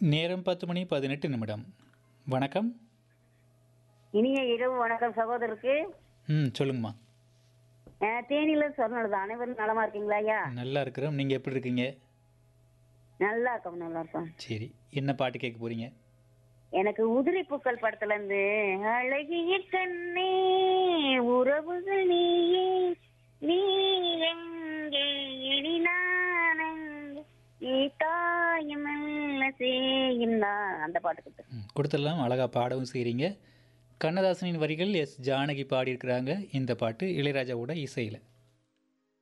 நேரம் பத்து மணி பதினெட்டு நிமிடம் வணக்கம் இனிய இரவு வணக்கம் சகோதரருக்கு ம் சொல்லுங்கம்மா அஹ், தேனியில சொன்னது அனைவரும் நலமா இருக்கீங்களா ஐயா நல்லா இருக்கிறோம் நீங்கள் எப்படி இருக்கீங்க நல்லா இருக்கோம் நல்லா இருக்கோம் சரி என்ன பாட்டு கேட்க போகிறீங்க எனக்கு உதிரி பூக்கள் படத்துல இருந்து அழகிய கண்ணே உறவுகள் நீயே நீ எங்கே இனி நான் எங்கே? நீ தாயமல்ல செய்யும் நான் அந்த பாட்டு கொடுத்து ம் கொடுத்துடலாம் அழகாக பாடவும் செய்கிறீங்க கண்ணதாசனின் வரிகள் எஸ் ஜானகி பாடியிருக்கிறாங்க இந்த பாட்டு இளையராஜாவோட இசையில்